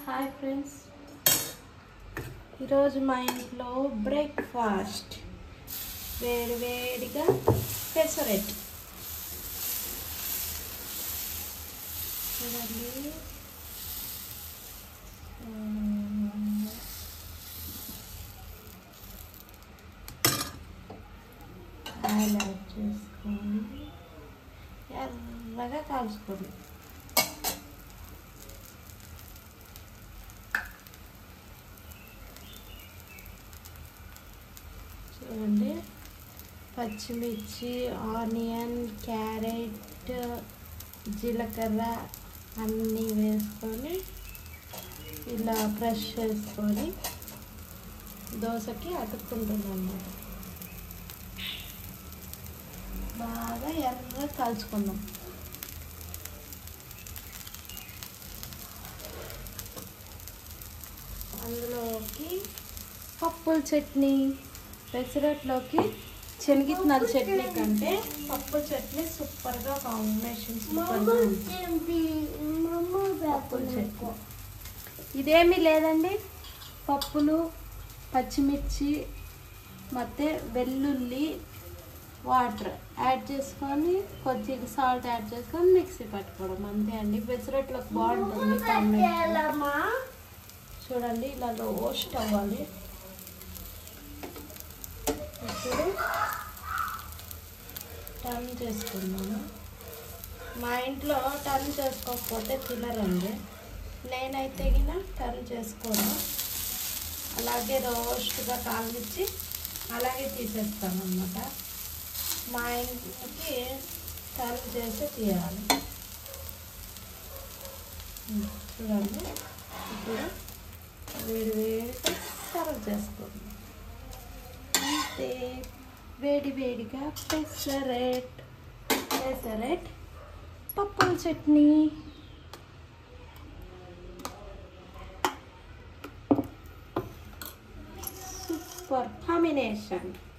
Hi friends ఈరోజు మా ఇంట్లో బ్రేక్ఫాస్ట్ వేడి వేడిగా పెసరెట్ చూడండి మ్మ్. ఆయిల్ యాడ్ చేసుకొని ఎర్రగా కాల్చుకోండి చూడండి పచ్చిమిర్చి ఆనియన్ క్యారెట్ జీలకర్ర అన్నీ వేసుకొని ఇలా ఫ్రెష్ చేసుకొని దోశకి అతుక్కుంటుంది అన్నమాట బాగా ఎర్ర కాల్చుకుందాం అందులోకి పప్పుల చట్నీ పెసరట్లోకి శనగిత్తనాల చట్నీ కంటే పప్పుల చట్నీ సూపర్గా కాంబినేషన్ సూపర్గా ఉంటుంది పప్పుల చట్నీ ఇదేమీ లేదండి పప్పులు పచ్చిమిర్చి ಮತ್ತು వెల్లుల్లి వాటర్ యాడ్ చేసుకొని కొద్దిగా సాల్ట్ యాడ్ చేసుకొని మిక్సీ పట్టుకోవడం అంతే అండి పెసరట్లోకి బాగుంటుంది కాంబినేషన్ చూడండి ఇలా రోస్ట్ అవ్వాలి ఇప్పుడు టర్న్ చేసుకున్నాను మా ఇంట్లో టర్న్ చేసుకోకపోతే తినరండి నేనైతే గిన టర్న్ చేసుకోను అలాగే రోస్ట్గా కాల్చి అలాగే తీసేస్తాను అనమాట మా ఇంటికి టర్న్ చేసి తీయాలి ఉమ్, చూడండి ఇప్పుడు వేడి వేడిగా సర్వ్ చేసుకుందాం అంతే వేడి వేడిగా పెసరెట్ పెసరెట్ పప్పుల చట్నీ సూపర్ కాంబినేషన్